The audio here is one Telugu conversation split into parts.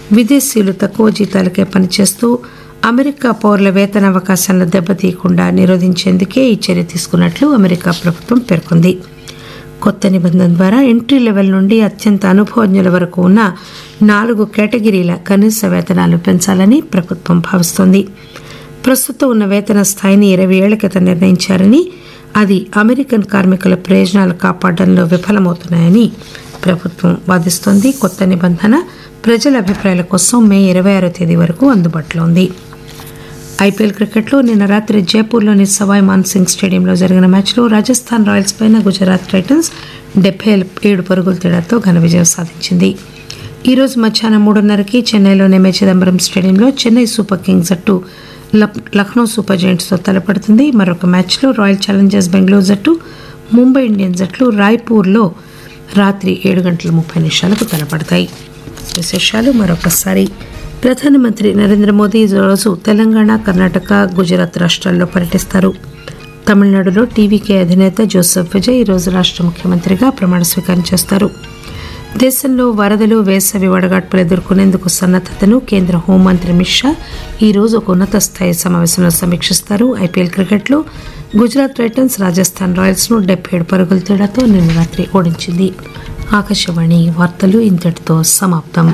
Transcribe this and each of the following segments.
విదేశీయులు తక్కువ జీతాలకే పనిచేస్తూ అమెరికా పౌరుల వేతన అవకాశాలను దెబ్బతీయకుండా నిరోధించేందుకే ఈ చర్య తీసుకున్నట్లు అమెరికా ప్రభుత్వం పేర్కొంది కొత్త నిబంధన ద్వారా ఎంట్రీ లెవెల్ నుండి అత్యంత అనుభవజ్ఞుల వరకు ఉన్న నాలుగు కేటగిరీల కనీస వేతనాలు పెంచాలని ప్రభుత్వం భావిస్తోంది ప్రస్తుతం ఉన్న వేతన స్థాయిని ఇరవై ఏళ్ల క్రితం నిర్ణయించారని అది అమెరికన్ కార్మికుల ప్రయోజనాలు కాపాడడంలో విఫలమవుతున్నాయని ప్రభుత్వం వాదిస్తోంది కొత్త నిబంధన ప్రజల అభిప్రాయాల కోసం మే ఇరవై ఆరో తేదీ వరకు అందుబాటులో ఉంది ఐపీఎల్ క్రికెట్లో నిన్న రాత్రి జైపూర్లోని సవాయ్ మాన్సింగ్ స్టేడియంలో జరిగిన మ్యాచ్లో రాజస్థాన్ రాయల్స్ పైన గుజరాత్ టైటన్స్ డెబ్బై ఏడు పరుగుల తేడాతో ఘన విజయం సాధించింది ఈ రోజు మధ్యాహ్నం మూడున్నరకి చెన్నైలోని ఎంఏ చిదంబరం స్టేడియంలో చెన్నై సూపర్ కింగ్స్ జట్టు లక్- లక్నో సూపర్ జైంట్స్తో తలపడుతుంది మరొక మ్యాచ్లో రాయల్ ఛాలెంజర్స్ బెంగళూరు జట్టు ముంబై ఇండియన్స్ జట్లు రాయ్పూర్లో రాత్రి ఏడు గంటల ముప్పై నిమిషాలకు తలపడతాయి విశేషాలు మరొకసారి ప్రధానమంత్రి నరేంద్ర మోదీ ఈ రోజు తెలంగాణ కర్ణాటక గుజరాత్ రాష్ట్రాల్లో పర్యటిస్తారు తమిళనాడులో టీవీకే అధినేత జోసెఫ్ విజయ్ ఈరోజు రాష్ట్ర ముఖ్యమంత్రిగా ప్రమాణ స్వీకారం చేస్తారు దేశంలో వరదలు వేసవి వడగాడ్పులు ఎదుర్కొనేందుకు సన్నద్దతను కేంద్ర హోంమంత్రి అమిత్ షా ఈ రోజు ఒక ఉన్నత స్థాయి సమావేశంలో సమీక్షిస్తారు ఐపీఎల్ క్రికెట్లో గుజరాత్ టైటన్స్ రాజస్థాన్ రాయల్స్ ను డెబ్బై ఏడు పరుగుల తేడాతో నిన్న రాత్రి ఓడించింది ఆకాశవాణి వార్తలు ఇంతటితో సమాప్తం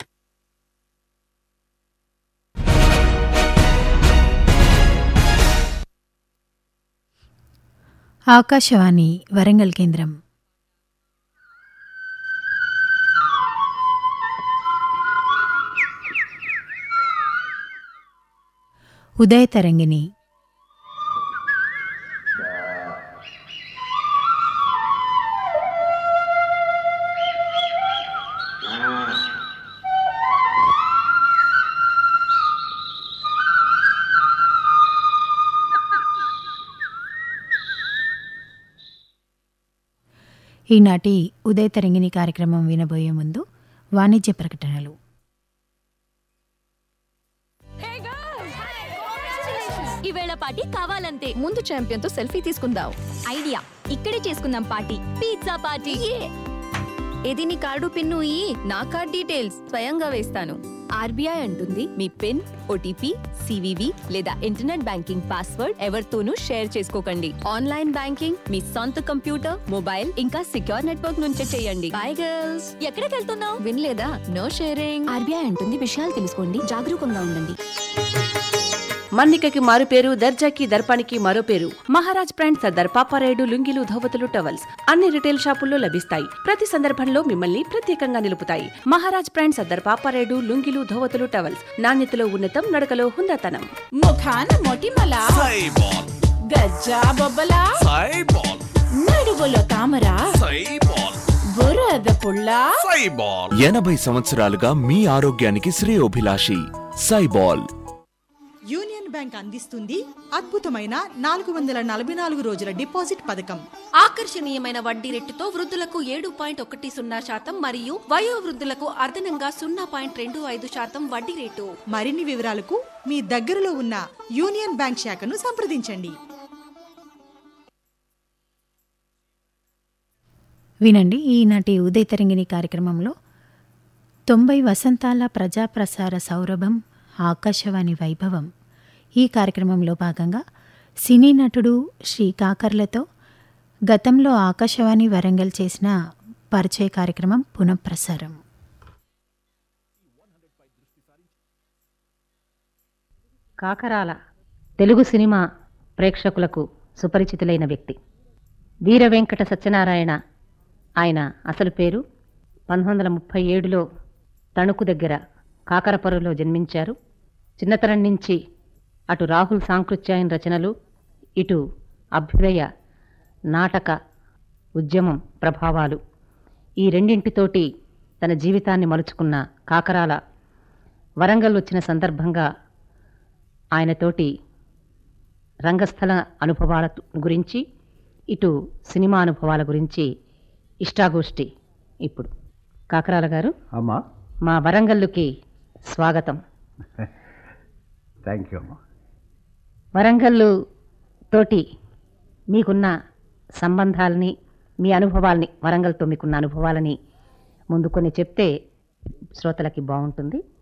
ఆకాశవాణి వరంగల్ కేంద్రం ఉదయ తరంగిణి ఈనాటి ఉదయ తరంగిణి కార్యక్రమం వినబోయే ముందు వాణిజ్య ప్రకటనలు ఈవేళ పార్టీ కావాలంతే ముందు ఛాంపియన్ తో సెల్ఫీ తీసుకుందాం ఐడియా ఇక్కడే చేసుకుందాం పార్టీ పిజ్జా పార్టీ ఇది నీ కార్డు పిన్ను ఈ నా కార్డ్ డీటెయిల్స్ స్వయంగా వేస్తాను ఆర్బీఐ అంటుంది మీ పిన్ ఓటీపీ సివివి లేదా ఇంటర్నెట్ బ్యాంకింగ్ పాస్వర్డ్ ఎవరితోనూ షేర్ చేసుకోకండి ఆన్లైన్ బ్యాంకింగ్ మీ సొంత కంప్యూటర్ మొబైల్ ఇంకా సిక్యూర్ నెట్వర్క్ నుంచే చేయండి బై గర్ల్స్ ఎక్కడికి వెళ్తున్నావు వినలేదా నో షేరింగ్ ఆర్బీఐ అంటుంది విషయాలు తెలుసుకోండి జాగరూకంగా ఉండండి మన్నికకి మారు పేరు దర్జాకి దర్పానికి మరో పేరు మహారాజ్ బ్రాండ్ సర్దార్ పాపారాయుడు లుంగిలు ధోవతులు టవల్స్ అన్ని రిటైల్ షాపుల్లో లభిస్తాయి ప్రతి సందర్భంలో మిమ్మల్ని ప్రత్యేకంగా నిలుపుతాయి మహారాజ్ బ్రాండ్ సర్దార్ పాపారాయుడు లుంగిలు ధోవతులు టవల్స్ నాణ్యతలో ఉన్నతం నడకలో హుందాతనం ముఖాన మొటిమల సైబాల్ గజ్జా బొబ్బల సైబాల్ నడువులో తామర సైబాల్ బురద పుల్ల సైబాల్ ఎనభై సంవత్సరాలుగా మీ ఆరోగ్యానికి శ్రేయోభిలాషి సైబాల్ యూనియన్ బ్యాంక్ అందిస్తుంది అద్భుతమైన నాలుగు వందల నలభై నాలుగు రోజుల డిపాజిట్ పథకం ఆకర్షణీయమైన వడ్డీ రేటుతో వృద్ధులకు ఏడు పాయింట్ ఒకటి సున్నా శాతం మరియు వయో వృద్ధులకు అదనంగా సున్నా పాయింట్ రెండు ఐదు శాతం వడ్డీ రేటు మరిన్ని వివరాలకు మీ దగ్గరలో ఉన్న యూనియన్ బ్యాంక్ శాఖను సంప్రదించండి వినండి ఈనాటి ఉదయ తరంగిణి కార్యక్రమంలో తొంభై వసంతాల ప్రజాప్రసార సౌరభం ఆకాశవాణి వైభవం ఈ కార్యక్రమంలో భాగంగా సినీ నటుడు శ్రీ కాకర్లతో గతంలో ఆకాశవాణి వరంగల్ చేసిన పరిచయ కార్యక్రమం పునఃప్రసారం కాకరాల తెలుగు సినిమా ప్రేక్షకులకు సుపరిచితులైన వ్యక్తి వీర వెంకట సత్యనారాయణ ఆయన అసలు పేరు పంతొమ్మిది వందల ముప్పై ఏడులో తణుకు దగ్గర కాకరపరులో జన్మించారు చిన్నతనం నుంచి అటు రాహుల్ సాంకృత్యాయన రచనలు ఇటు అభ్యుదయ నాటక ఉద్యమం ప్రభావాలు ఈ రెండింటితోటి తన జీవితాన్ని మలుచుకున్న కాకరాల వరంగల్ వచ్చిన సందర్భంగా ఆయనతోటి రంగస్థల అనుభవాల గురించి ఇటు సినిమా అనుభవాల గురించి ఇష్టాగోష్ఠి ఇప్పుడు కాకరాల గారు అమ్మా మా వరంగల్లుకి స్వాగతం థ్యాంక్ యూ అమ్మా వరంగల్లు తోటి మీకున్న సంబంధాలని మీ అనుభవాల్ని వరంగల్తో మీకున్న అనుభవాలని ముందు కొన్ని చెప్తే శ్రోతలకి బాగుంటుంది